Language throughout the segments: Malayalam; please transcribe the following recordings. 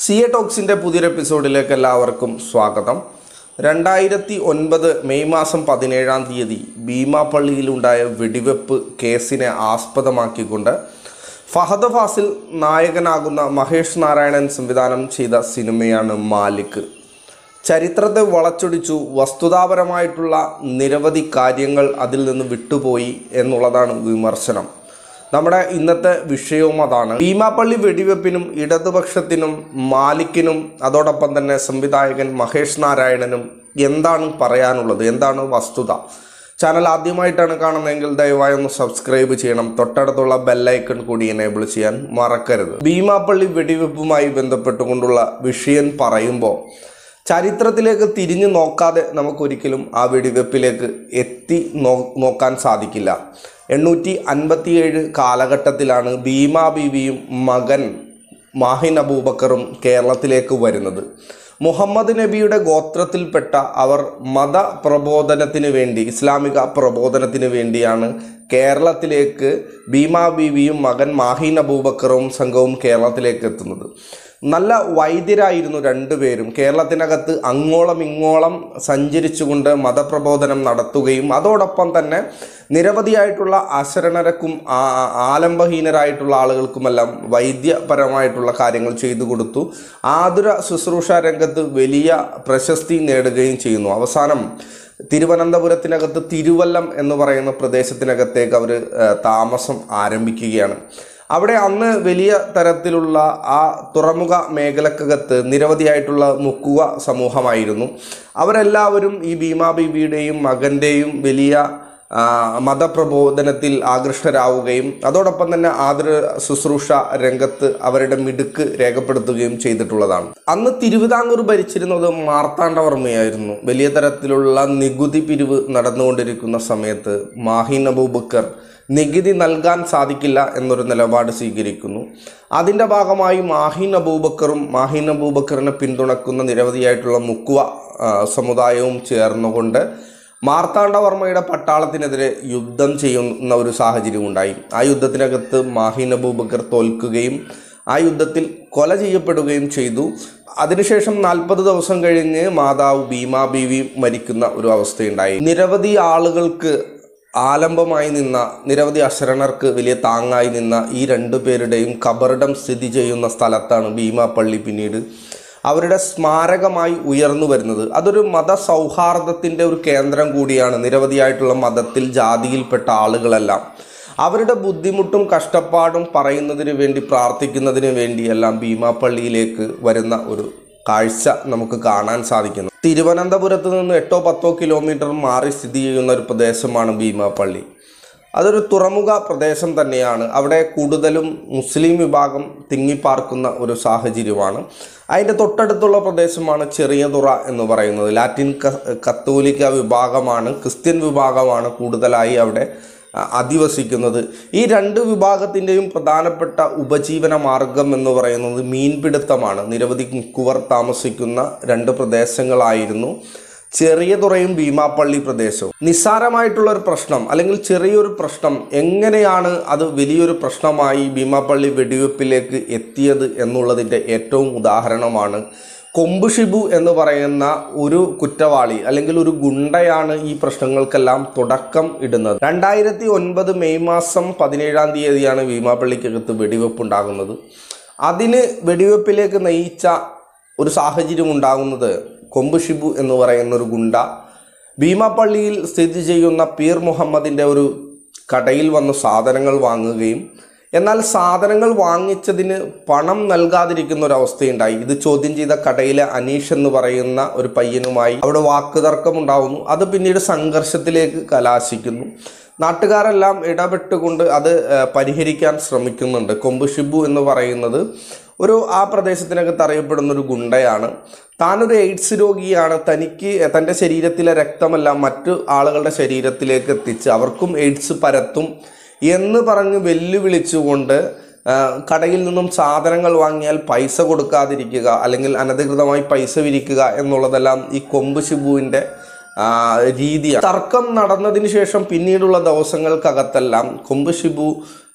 സി എ ടോക്സിൻ്റെ പുതിയൊരു എപ്പിസോഡിലേക്ക് എല്ലാവർക്കും സ്വാഗതം രണ്ടായിരത്തി ഒൻപത് മെയ് മാസം പതിനേഴാം തീയതി ഭീമാപള്ളിയിലുണ്ടായ വെടിവെപ്പ് കേസിനെ ആസ്പദമാക്കിക്കൊണ്ട് ഫഹദ് ഫാസിൽ നായകനാകുന്ന മഹേഷ് നാരായണൻ സംവിധാനം ചെയ്ത സിനിമയാണ് മാലിക് ചരിത്രത്തെ വളച്ചൊടിച്ചു വസ്തുതാപരമായിട്ടുള്ള നിരവധി കാര്യങ്ങൾ അതിൽ നിന്ന് വിട്ടുപോയി എന്നുള്ളതാണ് വിമർശനം നമ്മുടെ ഇന്നത്തെ വിഷയവും അതാണ് ഭീമാപ്പള്ളി വെടിവെപ്പിനും ഇടതുപക്ഷത്തിനും മാലിക്കിനും അതോടൊപ്പം തന്നെ സംവിധായകൻ മഹേഷ് നാരായണനും എന്താണ് പറയാനുള്ളത് എന്താണ് വസ്തുത ചാനൽ ആദ്യമായിട്ടാണ് കാണുന്നതെങ്കിൽ ദയവായി ഒന്ന് സബ്സ്ക്രൈബ് ചെയ്യണം തൊട്ടടുത്തുള്ള ബെല്ലൈക്കൺ കൂടി എനേബിൾ ചെയ്യാൻ മറക്കരുത് ഭീമാപ്പള്ളി വെടിവെപ്പുമായി ബന്ധപ്പെട്ടുകൊണ്ടുള്ള വിഷയം പറയുമ്പോൾ ചരിത്രത്തിലേക്ക് തിരിഞ്ഞു നോക്കാതെ നമുക്കൊരിക്കലും ആ വെടിവെപ്പിലേക്ക് എത്തി നോ നോക്കാൻ സാധിക്കില്ല എണ്ണൂറ്റി അൻപത്തിയേഴ് കാലഘട്ടത്തിലാണ് ഭീമാ ബീവിയും മകൻ മാഹിൻ അബൂബക്കറും കേരളത്തിലേക്ക് വരുന്നത് മുഹമ്മദ് നബിയുടെ ഗോത്രത്തിൽപ്പെട്ട അവർ മത പ്രബോധനത്തിന് വേണ്ടി ഇസ്ലാമിക പ്രബോധനത്തിന് വേണ്ടിയാണ് കേരളത്തിലേക്ക് ഭീമാ ബീവിയും മകൻ മാഹിൻ അബൂബക്കറും സംഘവും കേരളത്തിലേക്ക് എത്തുന്നത് നല്ല വൈദ്യരായിരുന്നു രണ്ടുപേരും കേരളത്തിനകത്ത് അങ്ങോളം ഇങ്ങോളം സഞ്ചരിച്ചുകൊണ്ട് മതപ്രബോധനം നടത്തുകയും അതോടൊപ്പം തന്നെ നിരവധിയായിട്ടുള്ള അശരണരക്കും ആ- ആലംബഹീനരായിട്ടുള്ള ആളുകൾക്കുമെല്ലാം വൈദ്യപരമായിട്ടുള്ള കാര്യങ്ങൾ ചെയ്തു കൊടുത്തു ആതുര ശുശ്രൂഷ രംഗത്ത് വലിയ പ്രശസ്തി നേടുകയും ചെയ്യുന്നു അവസാനം തിരുവനന്തപുരത്തിനകത്ത് തിരുവല്ലം എന്ന് പറയുന്ന പ്രദേശത്തിനകത്തേക്ക് അവർ താമസം ആരംഭിക്കുകയാണ് അവിടെ അന്ന് വലിയ തരത്തിലുള്ള ആ തുറമുഖ മേഖലക്കകത്ത് നിരവധിയായിട്ടുള്ള മുക്കുവ സമൂഹമായിരുന്നു അവരെല്ലാവരും ഈ ഭീമാ ബീവിയുടെയും മകൻ്റെയും വലിയ ആ, മതപ്രബോധനത്തിൽ ആകൃഷ്ടരാവുകയും അതോടൊപ്പം തന്നെ ആദര ശുശ്രൂഷ രംഗത്ത് അവരുടെ മിടുക്ക് രേഖപ്പെടുത്തുകയും ചെയ്തിട്ടുള്ളതാണ് അന്ന് തിരുവിതാംകൂർ ഭരിച്ചിരുന്നത് മാർത്താണ്ഡവർമ്മയായിരുന്നു വലിയ തരത്തിലുള്ള നികുതി പിരിവ് നടന്നുകൊണ്ടിരിക്കുന്ന സമയത്ത് മാഹിൻ അബൂബക്കർ നികുതി നൽകാൻ സാധിക്കില്ല എന്നൊരു നിലപാട് സ്വീകരിക്കുന്നു അതിൻ്റെ ഭാഗമായി മാഹിൻ അബൂബക്കറും മാഹിൻ അബൂബക്കറിനെ പിന്തുണക്കുന്ന നിരവധിയായിട്ടുള്ള മുക്കുവ ആ, സമുദായവും ചേർന്നുകൊണ്ട് മാർത്താണ്ഡവർമ്മയുടെ പട്ടാളത്തിനെതിരെ യുദ്ധം ചെയ്യുന്ന ഒരു സാഹചര്യം ഉണ്ടായി ആ യുദ്ധത്തിനകത്ത് മാഹിൻ അബൂബക്കർ തോൽക്കുകയും ആ യുദ്ധത്തിൽ കൊല ചെയ്യപ്പെടുകയും ചെയ്തു അതിനുശേഷം നാൽപ്പത് ദിവസം കഴിഞ്ഞ് മാതാവ് ഭീമാ ബീവി മരിക്കുന്ന ഒരു അവസ്ഥയുണ്ടായി നിരവധി ആളുകൾക്ക് ആലംബമായി നിന്ന നിരവധി അശരണർക്ക് വലിയ താങ്ങായി നിന്ന ഈ രണ്ടു പേരുടെയും കബറിടം സ്ഥിതി ചെയ്യുന്ന സ്ഥലത്താണ് ഭീമാപ്പള്ളി പിന്നീട് അവരുടെ സ്മാരകമായി ഉയർന്നു വരുന്നത് അതൊരു മത സൗഹാർദ്ദത്തിൻ്റെ ഒരു കേന്ദ്രം കൂടിയാണ് നിരവധിയായിട്ടുള്ള മതത്തിൽ ജാതിയിൽപ്പെട്ട ആളുകളെല്ലാം അവരുടെ ബുദ്ധിമുട്ടും കഷ്ടപ്പാടും പറയുന്നതിന് വേണ്ടി പ്രാർത്ഥിക്കുന്നതിന് വേണ്ടിയെല്ലാം ഭീമാപ്പള്ളിയിലേക്ക് വരുന്ന ഒരു കാഴ്ച നമുക്ക് കാണാൻ സാധിക്കുന്നു തിരുവനന്തപുരത്ത് നിന്ന് എട്ടോ പത്തോ കിലോമീറ്റർ മാറി സ്ഥിതി ചെയ്യുന്ന ഒരു പ്രദേശമാണ് ഭീമാപ്പള്ളി അതൊരു തുറമുഖ പ്രദേശം തന്നെയാണ് അവിടെ കൂടുതലും മുസ്ലിം വിഭാഗം തിങ്ങിപ്പാർക്കുന്ന ഒരു സാഹചര്യമാണ് അതിൻ്റെ തൊട്ടടുത്തുള്ള പ്രദേശമാണ് ചെറിയതുറ എന്ന് പറയുന്നത് ലാറ്റിൻ ക- കത്തോലിക്ക വിഭാഗമാണ് ക്രിസ്ത്യൻ വിഭാഗമാണ് കൂടുതലായി അവിടെ അ- അധിവസിക്കുന്നത് ഈ രണ്ട് വിഭാഗത്തിൻ്റെയും പ്രധാനപ്പെട്ട ഉപജീവന മാർഗം എന്ന് പറയുന്നത് മീൻപിടുത്തമാണ് നിരവധി മുക്കുവർ താമസിക്കുന്ന രണ്ട് പ്രദേശങ്ങളായിരുന്നു ചെറിയ തുറയും ഭീമാപ്പള്ളി പ്രദേശവും നിസ്സാരമായിട്ടുള്ള ഒരു പ്രശ്നം അല്ലെങ്കിൽ ചെറിയൊരു പ്രശ്നം എങ്ങനെയാണ് അത് വലിയൊരു പ്രശ്നമായി ഭീമാപ്പള്ളി വെടിവെപ്പിലേക്ക് എത്തിയത് എന്നുള്ളതിൻ്റെ ഏറ്റവും ഉദാഹരണമാണ് കൊമ്പ് ഷിബു എന്ന് പറയുന്ന ഒരു കുറ്റവാളി അല്ലെങ്കിൽ ഒരു ഗുണ്ടയാണ് ഈ പ്രശ്നങ്ങൾക്കെല്ലാം തുടക്കം ഇടുന്നത് രണ്ടായിരത്തി ഒൻപത് മെയ് മാസം പതിനേഴാം തീയതിയാണ് ഭീമാപ്പള്ളിക്കകത്ത് വെടിവെപ്പ് ഉണ്ടാകുന്നത് അതിന് വെടിവെപ്പിലേക്ക് നയിച്ച ഒരു സാഹചര്യം ഉണ്ടാകുന്നത് കൊമ്പ് ഷിബു എന്ന് പറയുന്ന ഒരു ഗുണ്ട ഭീമാപ്പള്ളിയിൽ സ്ഥിതി ചെയ്യുന്ന പീർ മുഹമ്മദിൻ്റെ ഒരു കടയിൽ വന്ന് സാധനങ്ങൾ വാങ്ങുകയും എന്നാൽ സാധനങ്ങൾ വാങ്ങിച്ചതിന് പണം നൽകാതിരിക്കുന്ന ഒരു അവസ്ഥയുണ്ടായി ഇത് ചോദ്യം ചെയ്ത കടയിലെ അനീഷ് എന്ന് പറയുന്ന ഒരു പയ്യനുമായി അവിടെ വാക്കുതർക്കം ഉണ്ടാവുന്നു അത് പിന്നീട് സംഘർഷത്തിലേക്ക് കലാശിക്കുന്നു നാട്ടുകാരെല്ലാം ഇടപെട്ടുകൊണ്ട് അത് ഏഹ്, പരിഹരിക്കാൻ ശ്രമിക്കുന്നുണ്ട് കൊമ്പ് ഷിബു എന്ന് പറയുന്നത് ഒരു ആ പ്രദേശത്തിനകത്ത് അറിയപ്പെടുന്ന ഒരു ഗുണ്ടയാണ് താനൊരു എയ്ഡ്സ് രോഗിയാണ് തനിക്ക് തൻ്റെ ശരീരത്തിലെ രക്തമെല്ലാം മറ്റു ആളുകളുടെ ശരീരത്തിലേക്ക് എത്തിച്ച് അവർക്കും എയ്ഡ്സ് പരത്തും എന്ന് പറഞ്ഞ് വെല്ലുവിളിച്ചുകൊണ്ട് ആ, കടയിൽ നിന്നും സാധനങ്ങൾ വാങ്ങിയാൽ പൈസ കൊടുക്കാതിരിക്കുക അല്ലെങ്കിൽ അനധികൃതമായി പൈസ വിരിക്കുക എന്നുള്ളതെല്ലാം ഈ കൊമ്പ് ഷിബുവിൻ്റെ ആ, രീതിയാണ് തർക്കം നടന്നതിന് ശേഷം പിന്നീടുള്ള ദിവസങ്ങൾക്കകത്തെല്ലാം കൊമ്പ് ഷിബു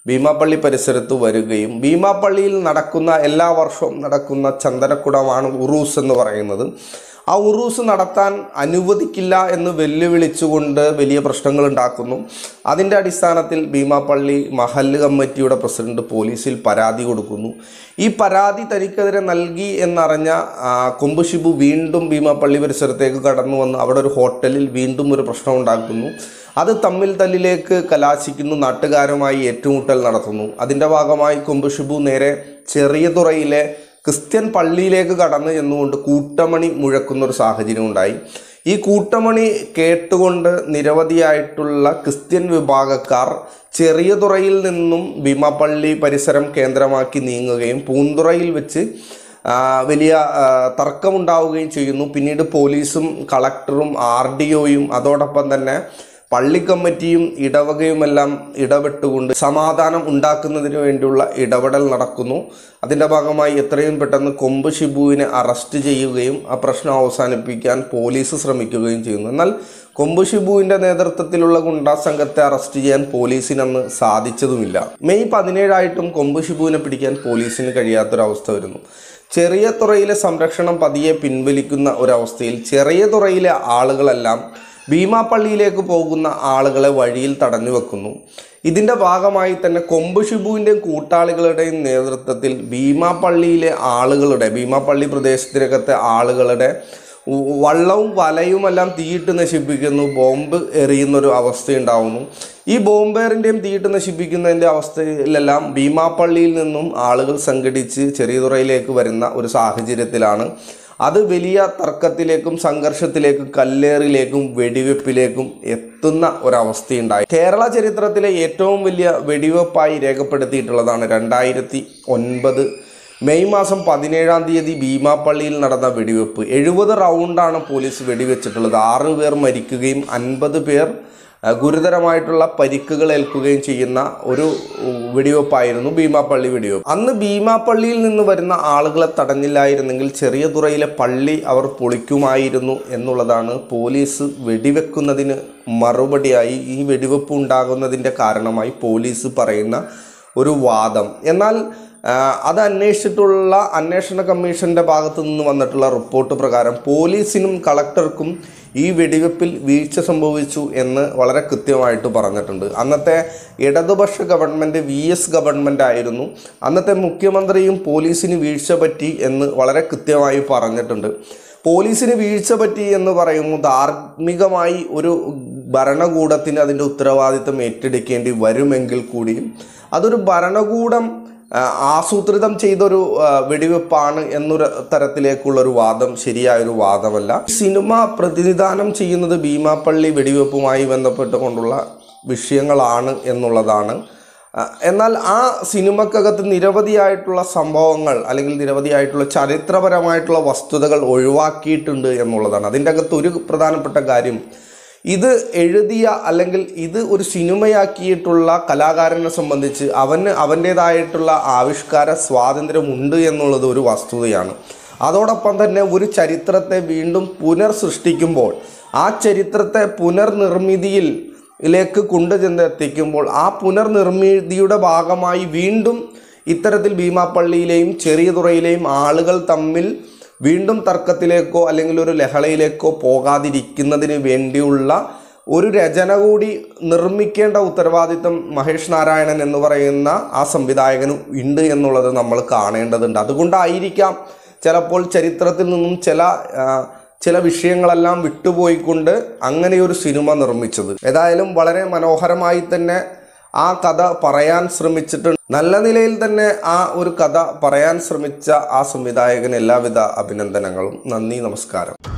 ഭീമാപ്പള്ളി പരിസരത്ത് വരികയും ഭീമാപ്പള്ളിയിൽ നടക്കുന്ന എല്ലാ വർഷവും നടക്കുന്ന ചന്ദനക്കുടമാണ് ഉറൂസ് എന്ന് പറയുന്നത് ആ ഉറൂസ് നടത്താൻ അനുവദിക്കില്ല എന്ന് വെല്ലുവിളിച്ചുകൊണ്ട് വലിയ പ്രശ്നങ്ങൾ ഉണ്ടാക്കുന്നു അതിൻ്റെ അടിസ്ഥാനത്തിൽ ഭീമാപ്പള്ളി മഹല്ല് കമ്മിറ്റിയുടെ പ്രസിഡന്റ് പോലീസിൽ പരാതി കൊടുക്കുന്നു ഈ പരാതി തനിക്കെതിരെ നൽകി എന്നറിഞ്ഞ ആ, കൊമ്പ് ഷിബു വീണ്ടും ഭീമാപ്പള്ളി പരിസരത്തേക്ക് കടന്നു വന്ന് അവിടെ ഒരു ഹോട്ടലിൽ വീണ്ടും ഒരു പ്രശ്നം ഉണ്ടാക്കുന്നു അത് തമ്മിൽ തല്ലിലേക്ക് കലാശിക്കുന്നു നാട്ടുകാരുമായി ഏറ്റുമുട്ടൽ നടത്തുന്നു അതിൻ്റെ ഭാഗമായി കൊമ്പ് ഷിബു നേരെ ചെറിയ തുറയിലെ ക്രിസ്ത്യൻ പള്ളിയിലേക്ക് കടന്നു ചെന്നുകൊണ്ട് കൂട്ടമണി മുഴക്കുന്ന ഒരു സാഹചര്യം ഉണ്ടായി ഈ കൂട്ടമണി കേട്ടുകൊണ്ട് നിരവധിയായിട്ടുള്ള ക്രിസ്ത്യൻ വിഭാഗക്കാർ ചെറിയ തുറയിൽ നിന്നും ഭീമാപ്പള്ളി പരിസരം കേന്ദ്രമാക്കി നീങ്ങുകയും പൂന്തുറയിൽ വെച്ച് ആ, വലിയ ആ, തർക്കമുണ്ടാവുകയും ചെയ്യുന്നു പിന്നീട് പോലീസും കളക്ടറും ആർ ഡി ഒയും അതോടൊപ്പം തന്നെ പള്ളി കമ്മിറ്റിയും ഇടവകയുമെല്ലാം ഇടപെട്ടുകൊണ്ട് സമാധാനം ഉണ്ടാക്കുന്നതിന് വേണ്ടിയുള്ള ഇടപെടൽ നടക്കുന്നു അതിൻ്റെ ഭാഗമായി എത്രയും പെട്ടെന്ന് കൊമ്പ് ഷിബുവിനെ അറസ്റ്റ് ചെയ്യുകയും ആ പ്രശ്നം അവസാനിപ്പിക്കാൻ പോലീസ് ശ്രമിക്കുകയും ചെയ്യുന്നു എന്നാൽ കൊമ്പ് ഷിബുവിൻ്റെ നേതൃത്വത്തിലുള്ള ഗുണ്ടാ സംഘത്തെ അറസ്റ്റ് ചെയ്യാൻ പോലീസിനന്ന് സാധിച്ചതുമില്ല മെയ് പതിനേഴായിട്ടും കൊമ്പ് ഷിബുവിനെ പിടിക്കാൻ പോലീസിന് കഴിയാത്തൊരവസ്ഥ വരുന്നു ചെറിയ തുറയിലെ സംരക്ഷണം പതിയെ പിൻവലിക്കുന്ന ഒരവസ്ഥയിൽ ചെറിയ തുറയിലെ ആളുകളെല്ലാം ഭീമാപ്പള്ളിയിലേക്ക് പോകുന്ന ആളുകളെ വഴിയിൽ തടഞ്ഞു വെക്കുന്നു ഇതിൻ്റെ ഭാഗമായി തന്നെ കൊമ്പ് ഷിബുവിൻ്റെയും കൂട്ടാളികളുടെയും നേതൃത്വത്തിൽ ഭീമാപ്പള്ളിയിലെ ആളുകളുടെ ഭീമാപ്പള്ളി പ്രദേശത്തിനകത്തെ ആളുകളുടെ ഉ- വള്ളവും വലയുമെല്ലാം തീയിട്ട് നശിപ്പിക്കുന്നു ബോംബ് എറിയുന്നൊരു അവസ്ഥയുണ്ടാവുന്നു ഈ ബോംബേറിൻ്റെയും തീയിട്ട് നശിപ്പിക്കുന്നതിൻ്റെ അവസ്ഥയിലെല്ലാം ഭീമാപ്പള്ളിയിൽ നിന്നും ആളുകൾ സംഘടിച്ച് ചെറിയതുറയിലേക്ക് വരുന്ന ഒരു സാഹചര്യത്തിലാണ് അത് വലിയ തർക്കത്തിലേക്കും സംഘർഷത്തിലേക്കും കല്ലേറിലേക്കും വെടിവെപ്പിലേക്കും എത്തുന്ന ഒരവസ്ഥയുണ്ടായി കേരള ചരിത്രത്തിലെ ഏറ്റവും വലിയ വെടിവെപ്പായി രേഖപ്പെടുത്തിയിട്ടുള്ളതാണ് രണ്ടായിരത്തി ഒൻപത് മെയ് മാസം പതിനേഴാം തീയതി ഭീമാപ്പള്ളിയിൽ നടന്ന വെടിവെപ്പ് എഴുപത് റൗണ്ടാണ് പോലീസ് വെടിവെച്ചിട്ടുള്ളത് ആറ് പേർ മരിക്കുകയും അൻപത് പേർ ആ, ഗുരുതരമായിട്ടുള്ള പരിക്കുകൾ ഏൽക്കുകയും ചെയ്യുന്ന ഒരു ഉ, വെടിവെപ്പായിരുന്നു ഭീമാപ്പള്ളി വെടിവെപ്പ് അന്ന് ഭീമാപ്പള്ളിയിൽ നിന്ന് വരുന്ന ആളുകളെ തടഞ്ഞില്ലായിരുന്നെങ്കിൽ ചെറിയ തുറയിലെ പള്ളി അവർ പൊളിക്കുമായിരുന്നു എന്നുള്ളതാണ് പോലീസ് വെടിവെക്കുന്നതിന് മറുപടിയായി ഈ വെടിവെപ്പ് ഉണ്ടാകുന്നതിൻ്റെ കാരണമായി പോലീസ് പറയുന്ന ഒരു വാദം എന്നാൽ ആ, അത് അന്വേഷിച്ചിട്ടുള്ള അന്വേഷണ കമ്മീഷന്റെ ഭാഗത്തു നിന്ന് വന്നിട്ടുള്ള റിപ്പോർട്ട് പ്രകാരം പോലീസിനും കളക്ടർക്കും ഈ വെടിവെപ്പിൽ വീഴ്ച സംഭവിച്ചു എന്ന് വളരെ കൃത്യമായിട്ട് പറഞ്ഞിട്ടുണ്ട് അന്നത്തെ ഇടതുപക്ഷ ഗവൺമെൻറ് വി എസ് ഗവൺമെൻറ് ആയിരുന്നു അന്നത്തെ മുഖ്യമന്ത്രിയും പോലീസിന് വീഴ്ച പറ്റി എന്ന് വളരെ കൃത്യമായി പറഞ്ഞിട്ടുണ്ട് പോലീസിന് വീഴ്ച പറ്റി എന്ന് പറയുമ്പോൾ ധാർമ്മികമായി ഒരു ഭരണകൂടത്തിന് അതിൻ്റെ ഉത്തരവാദിത്തം ഏറ്റെടുക്കേണ്ടി വരുമെങ്കിൽ കൂടിയും അതൊരു ഭരണകൂടം ആ, ആസൂത്രിതം ചെയ്തൊരു ആ, വെടിവെപ്പാണ് എന്നൊരു തരത്തിലേക്കുള്ളൊരു വാദം ശരിയായൊരു വാദമല്ല സിനിമ പ്രതിനിധാനം ചെയ്യുന്നത് ഭീമാപ്പള്ളി വെടിവെപ്പുമായി ബന്ധപ്പെട്ടുകൊണ്ടുള്ള വിഷയങ്ങളാണ് എന്നുള്ളതാണ് ആ, എന്നാൽ ആ സിനിമക്കകത്ത് നിരവധിയായിട്ടുള്ള സംഭവങ്ങൾ അല്ലെങ്കിൽ നിരവധിയായിട്ടുള്ള ചരിത്രപരമായിട്ടുള്ള വസ്തുതകൾ ഒഴിവാക്കിയിട്ടുണ്ട് എന്നുള്ളതാണ് അതിൻ്റെ അകത്ത് ഒരു പ്രധാനപ്പെട്ട കാര്യം ഇത് എഴുതിയ അല്ലെങ്കിൽ ഇത് ഒരു സിനിമയാക്കിയിട്ടുള്ള കലാകാരനെ സംബന്ധിച്ച് അവന് അവൻ്റേതായിട്ടുള്ള ആവിഷ്കാര സ്വാതന്ത്ര്യമുണ്ട് എന്നുള്ളത് ഒരു വസ്തുതയാണ് അതോടൊപ്പം തന്നെ ഒരു ചരിത്രത്തെ വീണ്ടും പുനർസൃഷ്ടിക്കുമ്പോൾ ആ ചരിത്രത്തെ പുനർനിർമ്മിതിയിൽ ിലേക്ക് കൊണ്ടുചെന്ന് എത്തിക്കുമ്പോൾ ആ പുനർനിർമ്മിതിയുടെ ഭാഗമായി വീണ്ടും ഇത്തരത്തിൽ ഭീമാപ്പള്ളിയിലെയും ചെറിയ തുറയിലെയും ആളുകൾ തമ്മിൽ വീണ്ടും തർക്കത്തിലേക്കോ അല്ലെങ്കിൽ ഒരു ലഹളയിലേക്കോ പോകാതിരിക്കുന്നതിന് വേണ്ടിയുള്ള ഒരു രചന കൂടി നിർമ്മിക്കേണ്ട ഉത്തരവാദിത്തം മഹേഷ് നാരായണൻ എന്ന് പറയുന്ന ആ സംവിധായകനും ഉണ്ട് എന്നുള്ളത് നമ്മൾ കാണേണ്ടതുണ്ട് അതുകൊണ്ടായിരിക്കാം ചിലപ്പോൾ ചരിത്രത്തിൽ നിന്നും ചില ആ, ചില വിഷയങ്ങളെല്ലാം വിട്ടുപോയിക്കൊണ്ട് അങ്ങനെ ഒരു സിനിമ നിർമ്മിച്ചത് ഏതായാലും വളരെ മനോഹരമായി തന്നെ ആ കഥ പറയാൻ ശ്രമിച്ചിട്ടുണ്ട് നല്ല നിലയിൽ തന്നെ ആ ഒരു കഥ പറയാൻ ശ്രമിച്ച ആ സംവിധായകന് എല്ലാവിധ അഭിനന്ദനങ്ങളും നന്ദി നമസ്കാരം